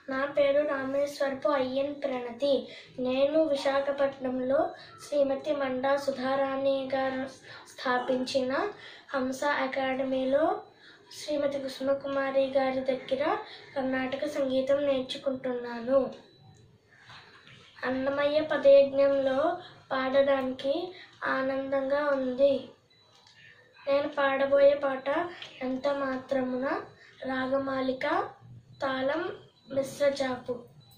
నా పేరు రామేశ్వరపు అయ్యన్ ప్రణతి నేను విశాఖపట్నంలో శ్రీమతి మండా సుధారాణి గారు స్థాపించిన హంస అకాడమీలో శ్రీమతి కుసుమకుమారి గారి దగ్గర కర్ణాటక సంగీతం నేర్చుకుంటున్నాను అన్నమయ్య పదయజ్ఞంలో పాడడానికి ఆనందంగా ఉంది నేను పాడబోయే పాట ఎంత మాత్రమున రాగమాలిక తాళం మిశ్ర చాపు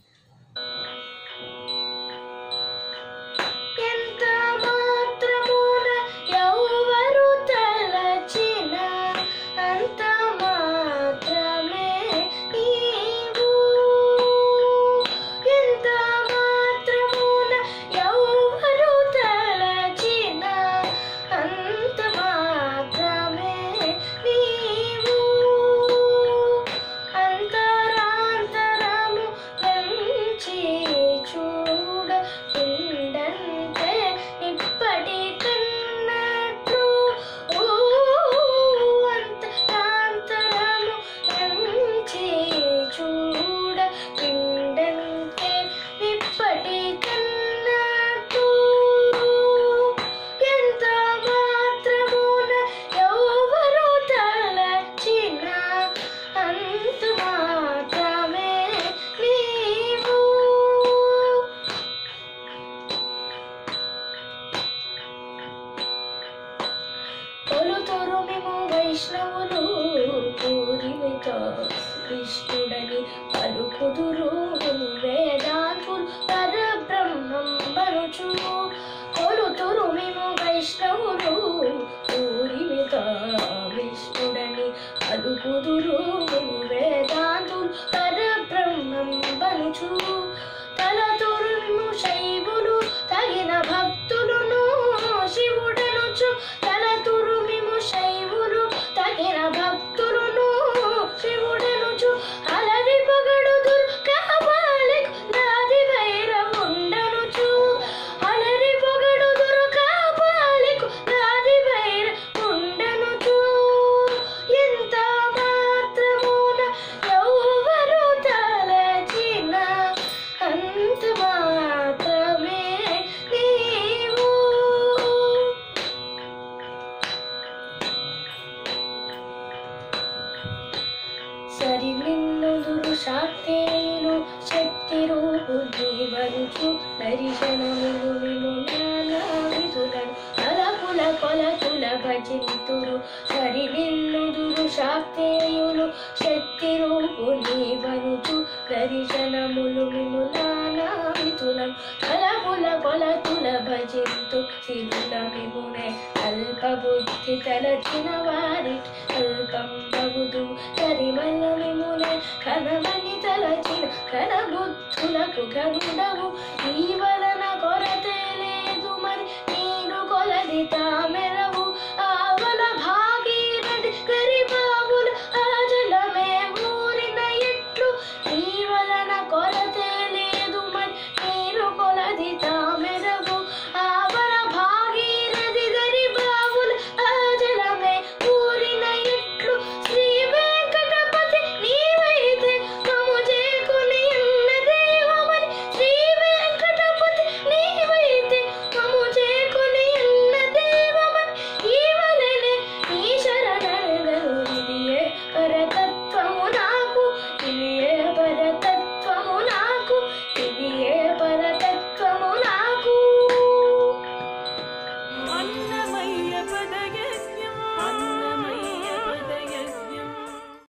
ఎంత మాత్రమున ఎవరు తలచిన అంత మాత్రమే నీవు ఎంత మాత్రమున ఎవరు తలచిన అంత మాత్రమే నీవు అంతరాంతరము నుంచి చూడ పిండంతే ఇప్పటి కన్నట్లు ఓ అంతరాంతరము నుంచి చూడ పిండంతే ఇప్పటి కన్నట్లు ఎంత మాత్రమున ఎవరు తలచిన అంత మాత్రమే నీవు తొలుతొరు మేము వైష్ణవులు పూరిమితో కృష్ణుడని పలుకుదురు వేదాంతులు పరబ్రహ్మం బరుచు తొలుతొరు మేము వైష్ణవులు పూరిమితో విష్ణుడని పలుకుదురు వేదాంతులు పరబ్రహ్మం బలుచు తలతురును శైవులు తగిన భక్తులను శివుడనుచు తలతురుమిము శైవులు తగిన భక్తులను శివుడనుచు అలరి పొగడుదురు కాపాలిక్ నాది వైరముండనుచు అలరి పొగడుదురు కాపాలిక్ నాది వైర ఉండనుచు ఎంత మాత్రమున ఎవరు తలచిన అంత మాత్రమే నీవు సరి నిన్నుదురు శాక్తేయులు శక్తి రూపు జీవరుచు దర్శనములు విను నానావిధులను తలపుల కొలతుల భజింతురు సరి నిన్నుదురు శాక్తేయులు శక్తి రూపు నీవరుచు దర్శనములు విను నానావిధులను తలపుల కొలతుల భజింతు సిరుల మిమునే అల్ప బుద్ధి తలచిన వారి అల్పం బగుదు కరిమల మిమునే కనమని తలచిన కనబుద్ధులకు గండవు ఈ